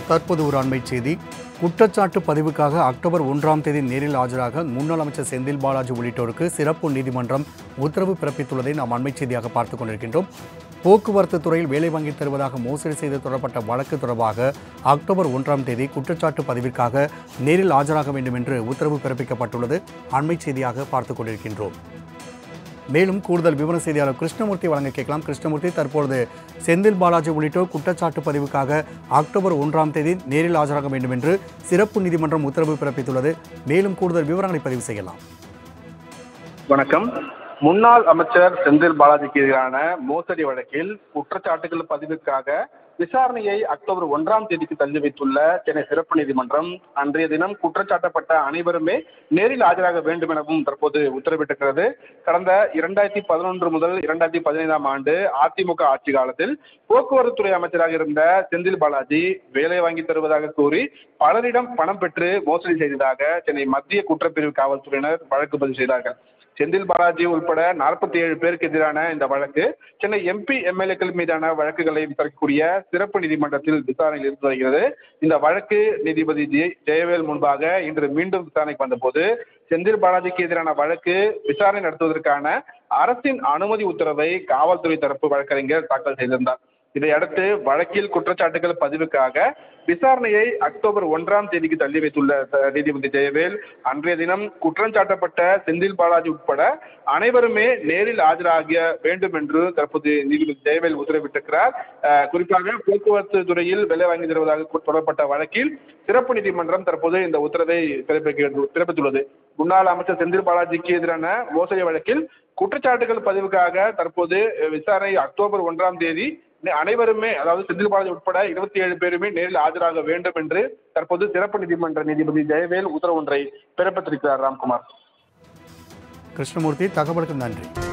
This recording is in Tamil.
தற்போது ஒரு அண்மை செய்தி குற்றச்சாட்டு பதிவுக்காக அக்டோபர் ஒன்றாம் தேதி நேரில் ஆஜராக முன்னாள் அமைச்சர் செந்தில் பாலாஜி உள்ளிட்டோருக்கு சிறப்பு நீதிமன்றம் உத்தரவு பிறப்பித்துள்ளதை நாம் அண்மை செய்தியாக பார்த்துக் கொண்டிருக்கின்றோம் போக்குவரத்து துறையில் வேலை வாங்கி தருவதாக மோசடி செய்து தொடரப்பட்ட வழக்கு தொடர்பாக அக்டோபர் ஒன்றாம் தேதி குற்றச்சாட்டு பதிவிற்காக நேரில் ஆஜராக வேண்டும் என்று உத்தரவு பிறப்பிக்கப்பட்டுள்ளது அண்மை செய்தியாக பார்த்துக் கொண்டிருக்கின்றோம் மேலும் கூடுதல் விவர செய்தியாளர் கிருஷ்ணமூர்த்தி வழங்க கேட்கலாம் கிருஷ்ணமூர்த்தி தற்பொழுது செந்தில் பாலாஜி உள்ளிட்டோர் குற்றச்சாட்டு பதிவுக்காக அக்டோபர் ஒன்றாம் தேதி நேரில் ஆஜராக வேண்டும் என்று சிறப்பு நீதிமன்றம் உத்தரவு பிறப்பித்துள்ளது மேலும் கூடுதல் விவரங்களை பதிவு செய்யலாம் வணக்கம் முன்னாள் அமைச்சர் செந்தில் பாலாஜிக்கு எதிரான மோசடி வழக்கில் குற்றச்சாட்டுகள் பதிவுக்காக விசாரணையை அக்டோபர் ஒன்றாம் தேதிக்கு தள்ளி வைத்துள்ள சென்னை சிறப்பு நீதிமன்றம் அன்றைய தினம் குற்றச்சாட்டப்பட்ட அனைவருமே நேரில் ஆஜராக வேண்டும் எனவும் தற்போது உத்தரவிட்டிருக்கிறது கடந்த இரண்டாயிரத்தி பதினொன்று முதல் இரண்டாயிரத்தி பதினைந்தாம் ஆண்டு அதிமுக ஆட்சி காலத்தில் போக்குவரத்துறை அமைச்சராக இருந்த செந்தில் பாலாஜி வேலை வாங்கி தருவதாக கூறி பலரிடம் பணம் பெற்று மோசடி செய்ததாக சென்னை மத்திய குற்றப்பிரிவு காவல்துறையினர் வழக்கு பதிவு செய்தார்கள் செந்தில் பாலாஜி உட்பட நாற்பத்தி ஏழு பேருக்கு எதிரான இந்த வழக்கு சென்னை எம்பி எம்எல்ஏக்கள் மீதான வழக்குகளை விசாரிக்கக்கூடிய சிறப்பு நீதிமன்றத்தில் விசாரணையில் இருந்து வருகிறது இந்த வழக்கு நீதிபதி ஜெ ஜெயவேல் முன்பாக இன்று மீண்டும் விசாரணைக்கு வந்தபோது செந்தில் பாலாஜிக்கு எதிரான வழக்கு விசாரணை நடத்துவதற்கான அரசின் அனுமதி உத்தரவை காவல்துறை தரப்பு வழக்கறிஞர் தாக்கல் செய்திருந்தார் இதையடுத்து வழக்கில் குற்றச்சாட்டுகள் பதிவுக்காக விசாரணையை அக்டோபர் ஒன்றாம் தேதிக்கு தள்ளி வைத்துள்ள அஹ், நீதிபதி ஜெயவேல் அன்றைய தினம் குற்றம் சாட்டப்பட்ட செந்தில் பாலாஜி உட்பட அனைவருமே நேரில் ஆஜராக வேண்டும் என்று தற்போது நீதிபதி ஜெயவேல் உத்தரவிட்டிருக்கிறார் அஹ், குறிப்பாக போக்குவரத்து துறையில் வேலை வாங்கி தருவதாக கு- தொடரப்பட்ட வழக்கில் சிறப்பு நீதிமன்றம் தற்போது இந்த உத்தரவை பிறப்பிக்க பிறப்பித்துள்ளது முன்னாள் அமைச்சர் செந்தில் பாலாஜிக்கு எதிரான மோசடி வழக்கில் குற்றச்சாட்டுகள் பதிவுக்காக தற்போது அஹ், விசாரணை அக்டோபர் ஒன்றாம் தேதி நே- அனைவருமே அதாவது செந்தில் பாலாஜி உட்பட இருபத்தி ஏழு பேருமே நேரில் ஆஜராக வேண்டும் என்று தற்போது சிறப்பு நீதிமன்ற நீதிபதி ஜெயவேல் உத்தரவு ஒன்றை பிறப்பித்திருக்கிறார் ராம்குமார் கிருஷ்ணமூர்த்தி தகவலுக்கு நன்றி